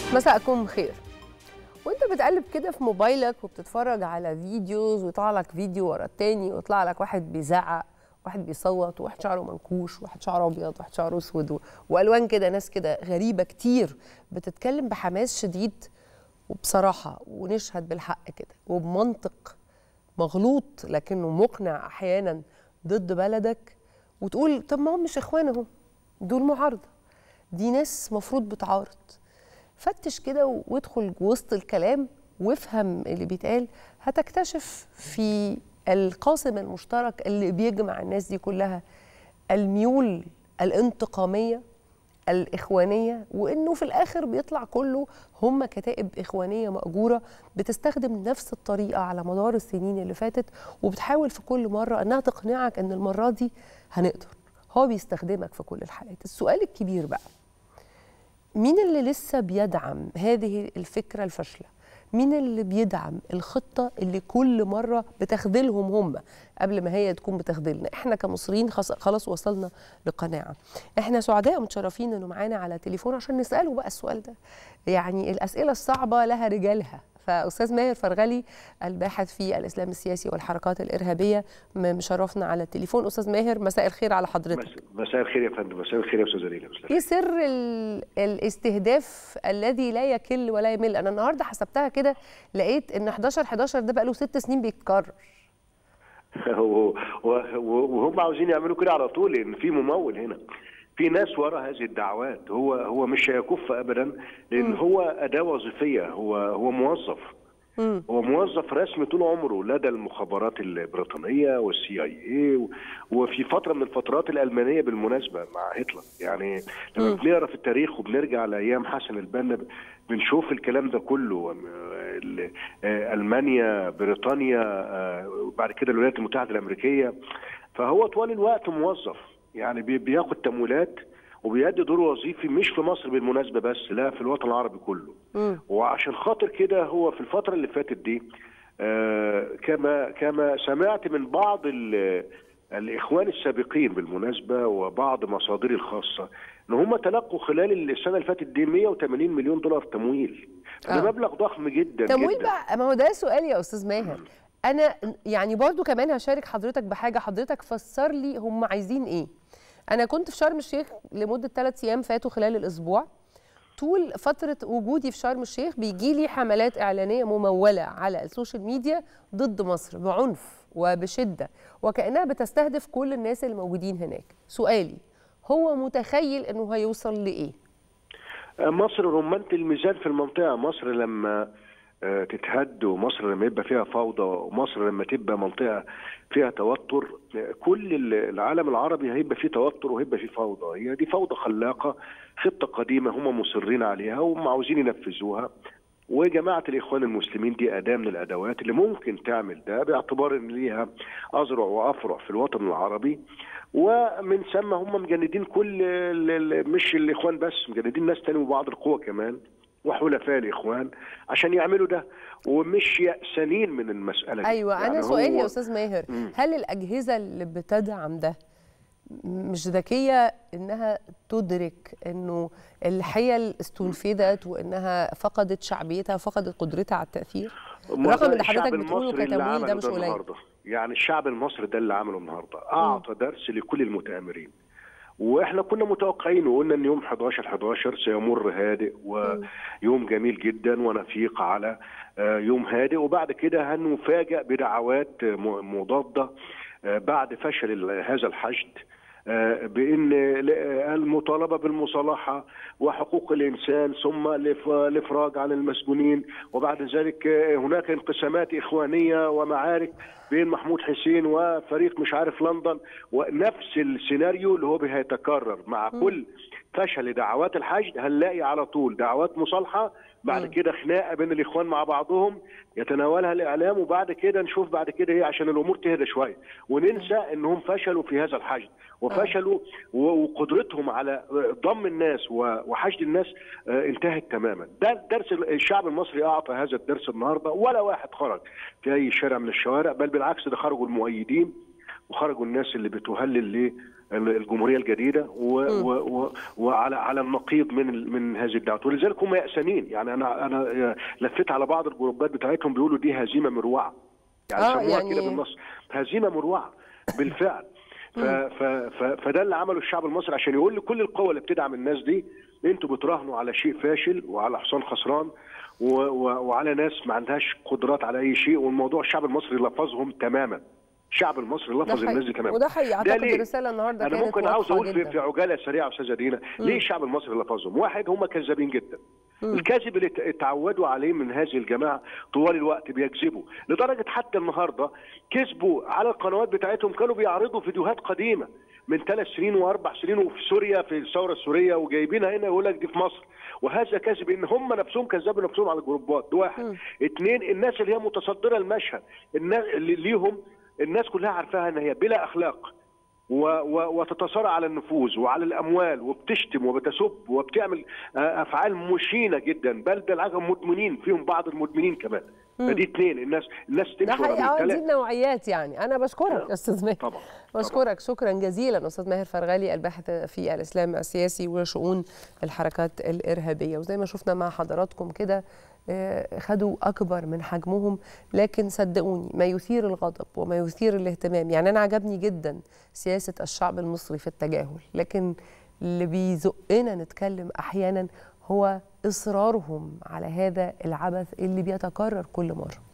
مساءكم خير وانت بتقلب كده في موبايلك وبتتفرج على فيديوز ويطلع لك فيديو ورا التاني ويطلع لك واحد بيزعق واحد بيصوت وواحد شعره منكوش وواحد شعره ابيض وواحد شعره اسود و- والوان كده ناس كده غريبه كتير بتتكلم بحماس شديد وبصراحه ونشهد بالحق كده وبمنطق مغلوط لكنه مقنع احيانا ضد بلدك وتقول طب ما هم مش اخوان اهو دول معارضه دي ناس مفروض بتعارض فتش كده وادخل وسط الكلام وافهم اللي بيتقال هتكتشف في القاسم المشترك اللي بيجمع الناس دي كلها الميول الانتقاميه الإخوانية وإنه في الآخر بيطلع كله هم كتائب إخوانية مأجورة بتستخدم نفس الطريقة على مدار السنين اللي فاتت وبتحاول في كل مرة أنها تقنعك أن المرة دي هنقدر هو بيستخدمك في كل الحالات السؤال الكبير بقى مين اللي لسه بيدعم هذه الفكرة الفاشلة؟ مين اللي بيدعم الخطة اللي كل مرة بتخذلهم هم قبل ما هي تكون بتخذلنا احنا كمصريين خلاص- خلاص وصلنا لقناعة احنا سعداء ومتشرفين انه معانا على تليفون عشان نسأله بقى السؤال ده يعني الأسئلة الصعبة لها رجالها فأستاذ ماهر فرغلي الباحث في الإسلام السياسي والحركات الإرهابية م- مشرفنا على التليفون أستاذ ماهر مساء الخير على حضرتك مس- مساء الخير يا فندم مساء الخير يا استاذه ليلى مساء ايه الخير. سر ال... الاستهداف الذي لا يكل ولا يمل انا النهارده حسبتها كده لقيت ان 11 11 ده بقى له ست سنين بيتكرر و- و- وهم عاوزين يعملوا كده على طول لان في ممول هنا في ناس وراء هذه الدعوات هو هو مش هيكف ابدا لان هو اداه وظيفيه هو هو موظف مم. هو موظف رسمي طول عمره لدى المخابرات البريطانيه والسي اي اي وفي فتره من الفترات الالمانيه بالمناسبه مع هتلر يعني لما بنقرا في التاريخ وبنرجع لايام حسن البنا بنشوف الكلام ده كله ال- آه، المانيا بريطانيا آه، وبعد كده الولايات المتحده الامريكيه فهو طوال الوقت موظف يعني بي- بياخد تمويلات وبيأدي دور وظيفي مش في مصر بالمناسبه بس لا في الوطن العربي كله مم. وعشان خاطر كده هو في الفترة اللي فاتت دي آه، كما كما سمعت من بعض ال- الإخوان السابقين بالمناسبة وبعض مصادري الخاصة إن هم تلقوا خلال السنة اللي فاتت دي 180 مليون دولار تمويل آه. ده مبلغ ضخم جدا تمويل جدا بقى ما هو ده سؤال يا استاذ ماهر انا يعني برضو كمان هشارك حضرتك بحاجه حضرتك فسر لي هم عايزين ايه انا كنت في شرم الشيخ لمده ثلاث ايام فاتوا خلال الاسبوع طول فترة وجودي في شرم الشيخ بيجي لي حملات إعلانية ممولة على السوشيال ميديا ضد مصر بعنف وبشدة وكأنها بتستهدف كل الناس اللي موجودين هناك سؤالي هو متخيل أنه هيوصل لإيه؟ مصر رمانة الميزان في المنطقة مصر لما آه، تتهد ومصر لما يبقى فيها فوضى ومصر لما تبقى منطقة فيها توتر آه، كل ال- العالم العربي هيبقى فيه توتر وهيبقى فيه فوضى هي دي فوضى خلاقة خطة قديمة هم مصرين عليها وهم عاوزين ينفذوها وجماعة الإخوان المسلمين دي أداة من الأدوات اللي ممكن تعمل ده باعتبار إن ليها أذرع وأفرع في الوطن العربي ومن ثم هم مجندين كل ال- ال- مش الإخوان بس مجندين ناس تاني وبعض القوى كمان وحلفاء الإخوان عشان يعملوا ده ومش يأسانين من المسألة دي أيوة أنا يعني سؤالي هو- يا أستاذ ماهر هل الأجهزة اللي بتدعم ده مش ذكية إنها تدرك إنه الحيل استنفذت وإنها فقدت شعبيتها فقدت قدرتها على التأثير ما رغم ده اللي حضرتك الشعب بتقوله المصري اللي كتمويل عمله ده مش قليل النهارده يعني الشعب المصري ده اللي عمله النهارده اعطى درس لكل المتآمرين واحنا كنا متوقعين وقلنا ان يوم 11 11 سيمر هادئ ويوم جميل جدا ونفيق على آه، يوم هادئ وبعد كده هنفاجأ بدعوات م- مضادة آه، بعد فشل ال- هذا الحشد آه، بان ل- المطالبه بالمصالحه وحقوق الانسان ثم الإف- الافراج عن المسجونين وبعد ذلك آه، هناك انقسامات اخوانيه ومعارك بين محمود حسين وفريق مش عارف لندن ونفس السيناريو اللي هو هيتكرر مع كل فشل دعوات الحشد هنلاقي على طول دعوات مصالحه بعد كده خناقه بين الاخوان مع بعضهم يتناولها الاعلام وبعد كده نشوف بعد كده ايه عشان الامور تهدى شويه وننسى انهم فشلوا في هذا الحشد وفشلوا و- وقدرتهم على ضم الناس و- وحشد الناس آه، انتهت تماما ده درس الشعب المصري اعطى هذا الدرس النهارده ولا واحد خرج في اي شارع من الشوارع بل بالعكس ده خرجوا المؤيدين وخرجوا الناس اللي بتهلل الجمهوريه الجديده و و و وعلى على النقيض من ال- من هذه الدعوات ولذلك هم يأسانين يعني انا انا لفيت على بعض الجروبات بتاعتهم بيقولوا دي هزيمه مروعه يعني آه، سموها يعني- كده بالنص هزيمه مروعه بالفعل ف ف ف فده اللي عمله الشعب المصري عشان يقول لكل القوى اللي بتدعم الناس دي انتوا بتراهنوا على شيء فاشل وعلى حصان خسران و و وعلى ناس ما عندهاش قدرات على اي شيء والموضوع الشعب المصري لفظهم تماما الشعب المصري ده لفظ الناس دي حقيقي. تماما وده حقيقي ده اعتقد ليه؟ الرساله النهارده انا كانت ممكن عاوز واضحة اقول في, جداً. في عجاله سريعه استاذه دينا ليه الشعب المصري لفظهم واحد هم كذابين جدا الكذب اللي ات- اتعودوا عليه من هذه الجماعه طوال الوقت بيكذبوا لدرجه حتى النهارده كذبوا على القنوات بتاعتهم كانوا بيعرضوا فيديوهات قديمه من ثلاث سنين واربع سنين وفي سوريا في الثوره السوريه وجايبينها هنا يقول لك دي في مصر وهذا كذب ان هم نفسهم كذبوا نفسهم على الجروبات ده واحد اثنين الناس اللي هي متصدره المشهد الناس اللي ليهم الناس كلها عارفاها ان هي بلا اخلاق و و وتتصارع على النفوذ وعلى الاموال وبتشتم وبتسب وبتعمل آه، افعال مشينه جدا بل بالعكس مدمنين فيهم بعض المدمنين كمان فدي اثنين الناس الناس ده تمشي ورا حقيقي اه بالتلا- دي نوعيات يعني انا بشكرك يا استاذ ماهر طبعا بشكرك شكرا جزيلا استاذ ماهر فرغالي الباحث في الاسلام السياسي وشؤون الحركات الارهابيه وزي ما شفنا مع حضراتكم كده آه، خدوا اكبر من حجمهم لكن صدقوني ما يثير الغضب وما يثير الاهتمام يعني انا عجبني جدا سياسه الشعب المصري في التجاهل لكن اللي بيزقنا نتكلم احيانا هو اصرارهم على هذا العبث اللي بيتكرر كل مره